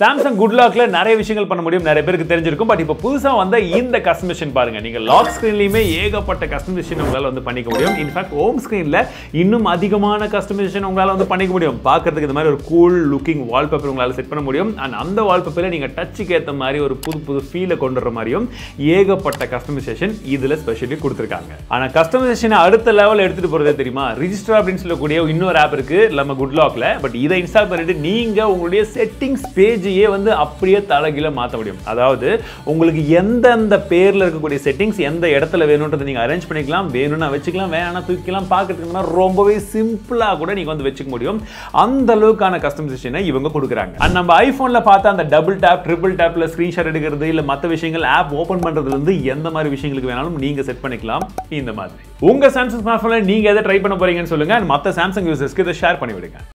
Samsung good லாக்ல நிறைய விஷயங்கள் பண்ண முடியும் நிறைய பேருக்கு தெரிஞ்சிருக்கும் பட் இப்போ புதுசா வந்த இந்த கஸ்டமைசேஷன் பாருங்க நீங்க லாக் ஸ்கிரீன்லயுமே ஏகப்பட்ட கஸ்டமைசேஷன் உங்களால வந்து பண்ணிக்க முடியும் இன்ஃபேக்ட் ஹோம் ஸ்கிரீன்ல இன்னும் அதிகமான கஸ்டமைசேஷன் உங்களால வந்து பண்ணிக்க முடியும் பார்க்கிறதுக்கு இந்த மாதிரி ஒரு கூல் லுக்கிங் வால்பேப்பர் உங்களால செட் பண்ண முடியும் அண்ட் அந்த வால்பேப்பர்ல நீங்க டச்சுக்கு ஏத்த மாதிரி ஒரு புது புது ஃபீலை கொண்டு வர மாதிரியும் ஏகப்பட்ட கஸ்டமைசேஷன் இதுல ஸ்பெஷலி கொடுத்துருக்காங்க ஆனா கஸ்டமைசேஷனை அடுத்த லெவல் எடுத்துட்டு போறதே தெரியுமா ரிஜிஸ்டர் அப்படின்னு சொல்லக்கூடிய இன்னொரு ஆப் இருக்கு நம்ம குட் லாக்ல பட் இதை இன்ஸ்டால் பண்ணிட்டு நீங்க உங்களுடைய செட்டிங்ஸ் பேஜையே வந்து அப்படியே தலைகீழ மாற்ற முடியும் அதாவது உங்களுக்கு எந்தெந்த பேர்ல இருக்கக்கூடிய செட்டிங்ஸ் எந்த இடத்துல வேணும்ன்றதை நீங்க அரேஞ்ச் பண்ணிக்கலாம் வேணும்னா வச்சுக்கலாம் வேணா தூக்கிக்கலாம் பார்க்கறதுக்கு ரொம்பவே சிம்பிளா கூட நீங்க வந்து வச்சுக்க முடியும் அந்த அளவுக்கான கஸ்டமைசேஷனை இவங்க கொடுக்குறாங்க அண்ட் நம்ம ஐபோன்ல பார்த்த அந்த டபுள் டேப் ட்ரிபிள் டேப்ல ஸ்கிரீன்ஷாட் எடுக்கிறது இல்ல மற்ற விஷயங்கள் ஆப் ஓபன் பண்றதுல இருந்து எந்த மாதிரி விஷயங்களுக்கு வேணாலும் நீங்க செட் பண்ணிக்கலாம் இந்த மாதிரி உங்க சாம்சங் ஸ்மார்ட் போன்ல நீங்க எதை ட்ரை பண்ண போறீங்கன்னு சொல்லுங்க and மற்ற சாம்சங் யூசர்ஸ்க்கு இதை ஷேர் பண்ணி விடுங்க